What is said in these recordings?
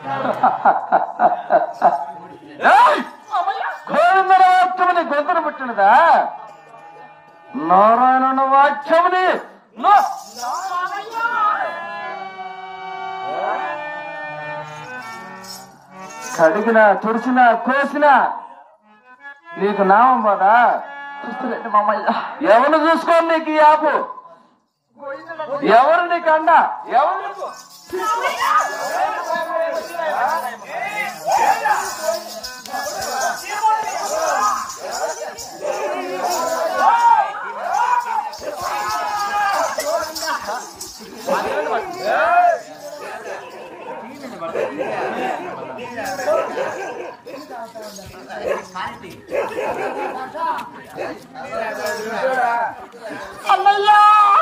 ఏయ్! గోవిందన వాక్యముని గొంతును పుట్టినదా నారాయణ వాక్యముని నో- కడిగిన తుడిచిన కోసిన నీకు నామం బాదా చూస్తలేండి మామయ్య ఎవరు చూసుకోండి నీకు ఈ యాపు ఎవరు నీకు అండ ఎవరు నీకు? అన్నయ్యా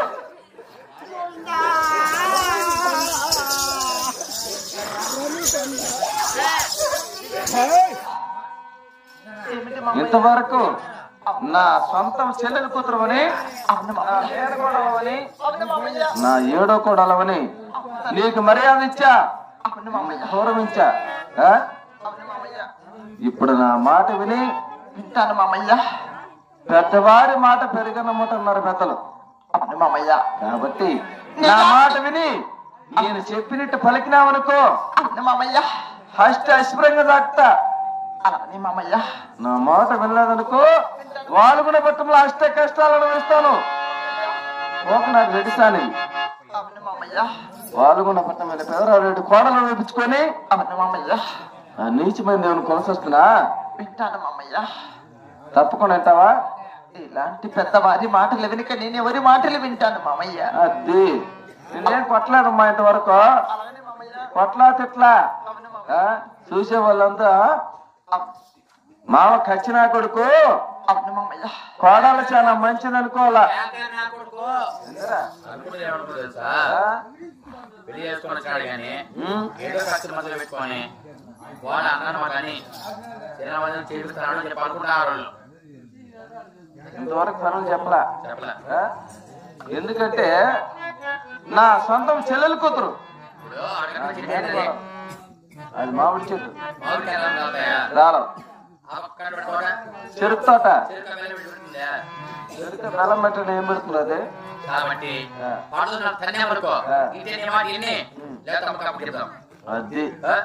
ఏమిటి మామయ్య ఇంతవరకు నా సొంతం చెల్లెలు కూతురువని అవును నా మామయ్య మేనకోడలవని అవును మామయ్య నా ఏడో కోడలవని నీకు మర్యాద ఇచ్చా అవును మామయ్య గౌరవించా ఆ? అవును మామయ్య ఇప్పుడు నా మాట విని వింటాను మామయ్య పెద్దవారి మాట పెరిగనమ్మటన్నారు పెద్దలు అవును మామయ్య కాబట్టి నా మాట విని నేను చెప్పినట్టు పలికినావనుకో అవును మామయ్య అష్ట అశ్వరంగా దాక్తా అలానే మామయ్య నా మాట వినలేదనుకో వాళ్ళు కూడా పట్టంలో అష్ట కష్టాలను వేస్తాను ఒక నాకు రెడిసాని అవును మామయ్య వాళ్ళు కూడా పట్టం మీద పెదరారెడ్డి కోడలు వేపించుకొని అవును మామయ్య ఆ నీచమైన దేవుని కొనసొస్తున్నా వింటాను మామయ్య తప్పకుండా వింటావా ఇలాంటి పెద్దవారి మాటలు వెనుక నేను ఎవరి మాటలు వింటాను మామయ్య అది నిన్నేం కొట్లాడమ్మా ఇంతవరకు అలానే మామయ్య కొట్లా తిట్లా అవును మామయ్య ఆ? చూసే వాళ్ళంతా అవ్- మామ ఖచ్చినా కొడుకు అవును మామయ్య కోడలు చాలా మంచిది అనుకోవాలా ఎందుకురా? అనుకుంటే ఏమనుకుంటుంది తెలుసా ఆ? పెళ్లి చేసుకున్న కాడు కానీ ఉమ్. ఏదో ఖర్చు మధ్యలో పెట్టుకొని వాడు అన్నాను మా కానీ చిన్న మందిని చేపిస్తున్నాడు అని చెప్పి అనుకుంటున్నారు వాళ్ళు ఇంతవరకు పనులు చెప్పలా చెప్పలే ఆ? ఎందుకంటే నా సొంతం చెల్లెలు కూతురు ఇప్పుడు అక్కడ చెప్పేది అది మామిడి చెట్టు మామిడి కాయలు తాగుతాయా రాలం ఆ పక్కన పెట్టుకోగా చెరుకు తోట చెరుకు మీద పెట్టుకుంటుందా చెరుకు బెల్లం పెట్టిన ఏం పెడుతుంది అది కాబట్టి ఆ. పాడుతున్న తన్నే అనుకో ఆ. ఇంతే నీ మాట ఇన్ని లేదా అమ్మకి అప్పుడు చెప్తాం అది ఆ?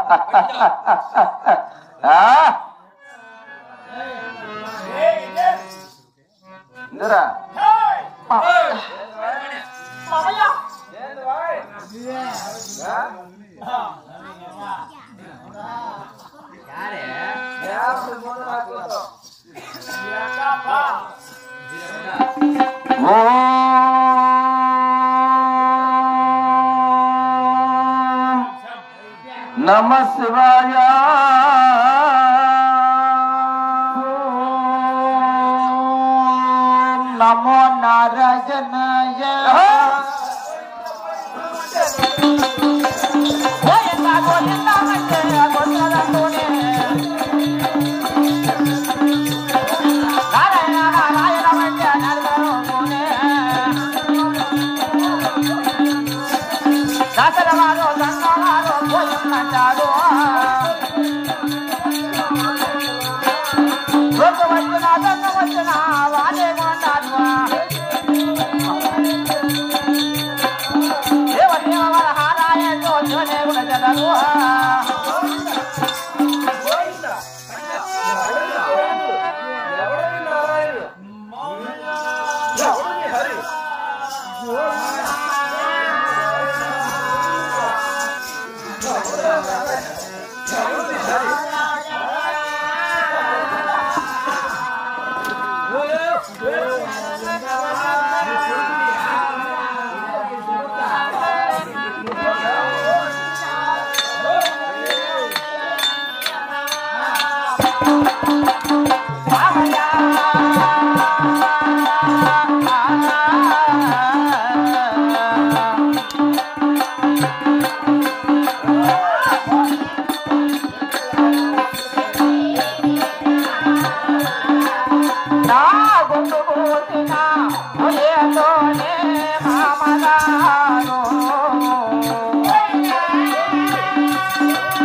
ఆ? ఇందిరా ఓం నమ శివాయ ఓం నమో నారాయణాయ దసరవారు సన్నవారు పోయినట్టాడు రోజు వచ్చిన దన్న వచ్చిన వాడే కొన్నాడు దేవదేవ హారాయ జోజోనే కూడా జగరు నా గుండు పోసిన ఉదయతోనే మామగారు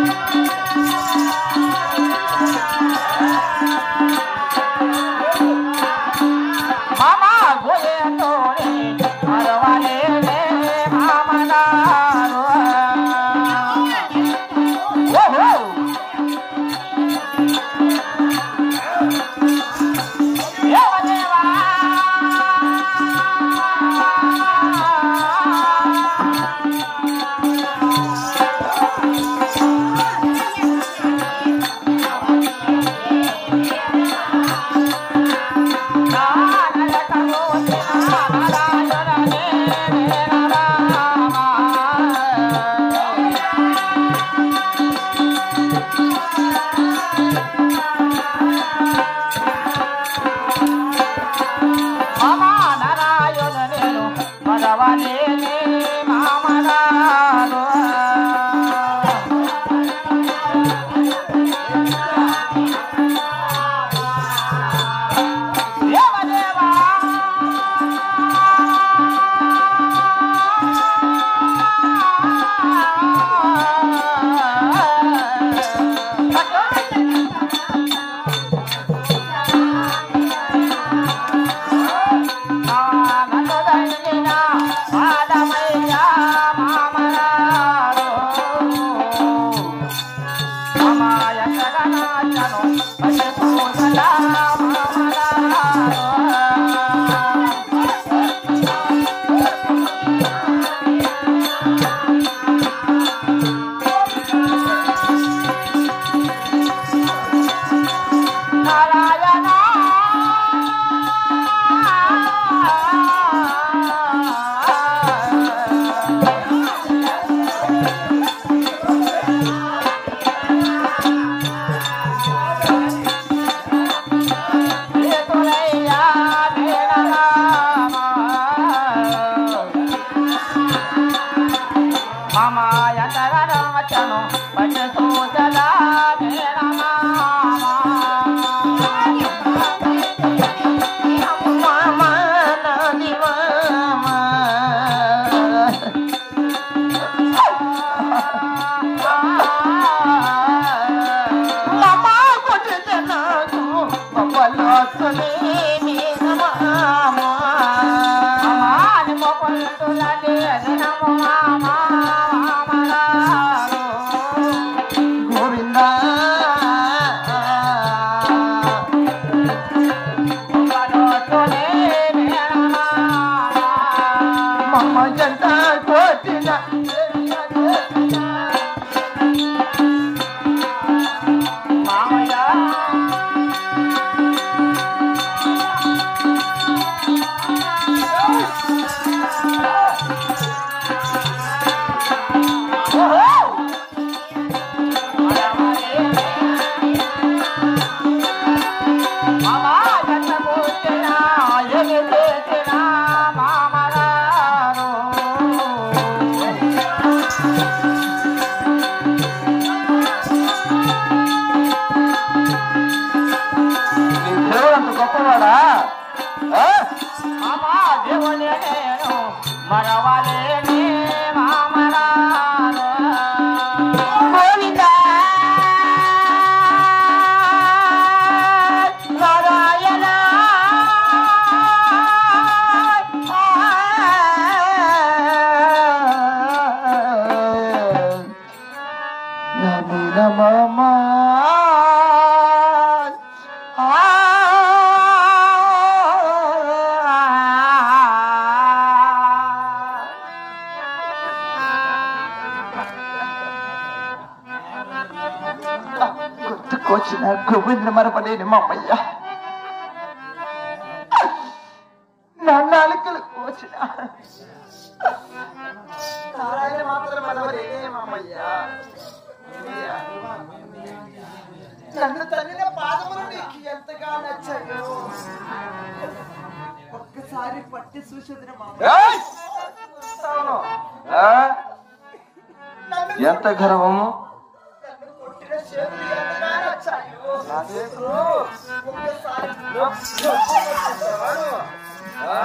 పట్టను పట్ట సూచలా మామా నాది మామా మామా కొట్టితే నాకు పప్పలోసులే నేను మామా గోవిందా మమ్మ జంట కొట్టిన నీ దేవుడు అంత గొప్పవాడా ఆ? మరవలేని మామరాలు గోవిందా నారాయణ నమిన మామా గుర్తుకొచ్చిన గోవింద మరపలేని మామయ్య నా నాలుకలకు వచ్చిన నారాయణ మాత్రం మనవరే మామయ్య నన్ను తల్లిన పాదములు నీకు ఎంతగా నచ్చాయో ఒక్కసారి పట్టి చూసేదిన మామయ్య ఏయ్! ఆ? ఎంత గర్వము నన్ను కొట్టిన చేతులు ఎంతగా నచ్చాయో నాకేకు. ఒక్కసారి ఆ?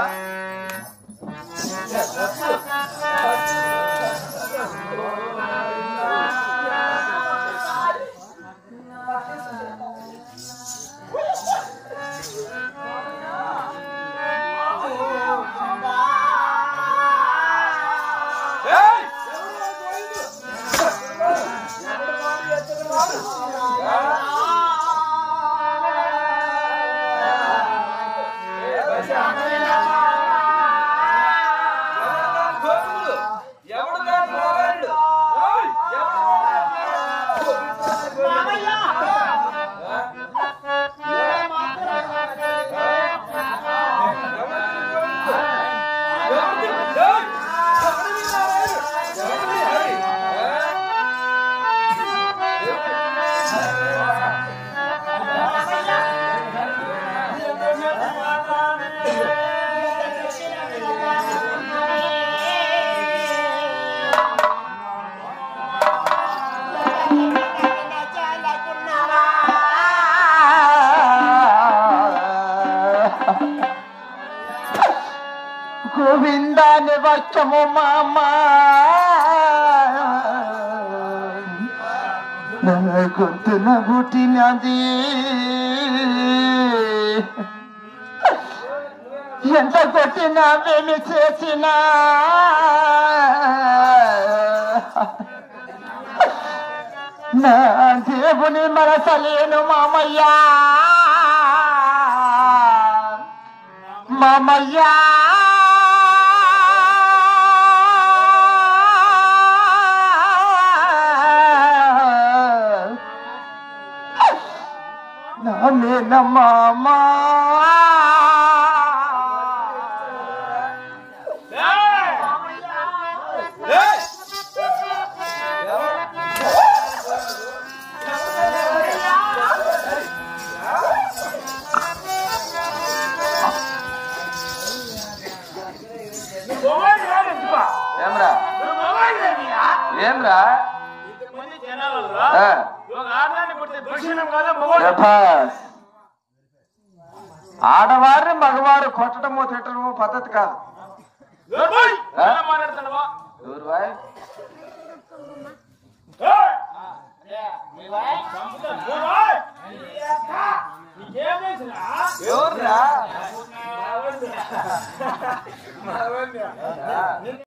ఏయ్! ఎవడు కాదు నారాయణుడు? ఏయ్! ఎవడు? గోవిందాని వచ్చము మామా నా గొంతున పుట్టినది ఎంత కొట్టినా వేమి చేసినా నా దేవుని మనసలేను మామయ్యా మామయ్యా నా మీద మామా ఏయ్! ఏమ్రా ఏమ్రా ఆ, ఒక ఆడదాన్ని కొడితే దూషణం కాదా మగవాడు శభాష్. ఆడవారిని మగవారు కొట్టడమో తిట్టడమో పద్ధతి కాదు దూర్బాయ్! ఎలా మాట్లాడుతున్నావా దూర్వాయ్ ఏయ్! ఏ, నీవా?